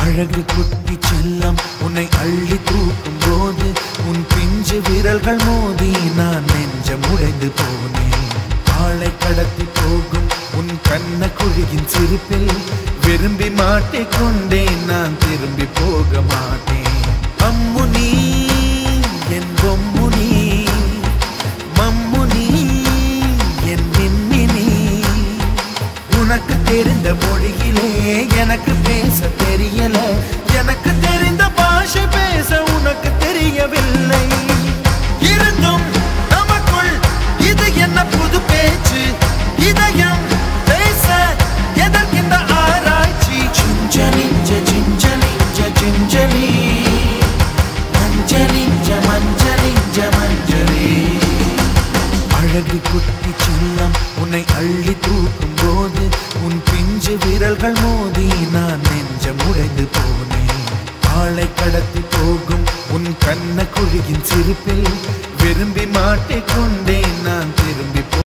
அழகு குட்டி செல்லம் உன்னை அள்ளி தூக்கும் போது உன் பிஞ்சு விரல்கள் மோதி நான் நெஞ்சம் உடைந்து போனேன் ஆளை கடத்தி போகும் உன் கண்ண குழியின் சிரிப்பில் விரும்பி மாட்டிக்கொண்டேன் நான் திரும்பி போக மாட்டேன் அம்முனி என் பொம்முனி மம்முனி என் மின்மினி உனக்கு தெரிந்த மொழியிலே எனக்கு பேச தெரியல எனக்கு தெரிந்த பாஷை பேச உனக்கு தெரியவில்லை இருந்தும் நமக்குள் இது என்ன புது பேச்சு இதயம் பேச எதற்கின்ற ஆராய்ச்சி சிஞ்சலி சிஞ்சலி சிஞ்சலி மஞ்சளி மஞ்சளி மஞ்சளி அழகு குட்டி செல்லம் உன்னை அள்ளி தூக்கும் போது உன் பிஞ்சு விரல்கள் மோதி நான் நெஞ்சம் உடைந்து போனேன் ஆளை கடத்தி போகும் உன் கண்ண குழியின் சிரிப்பில் விரும்பி மாட்டிக்கொண்டே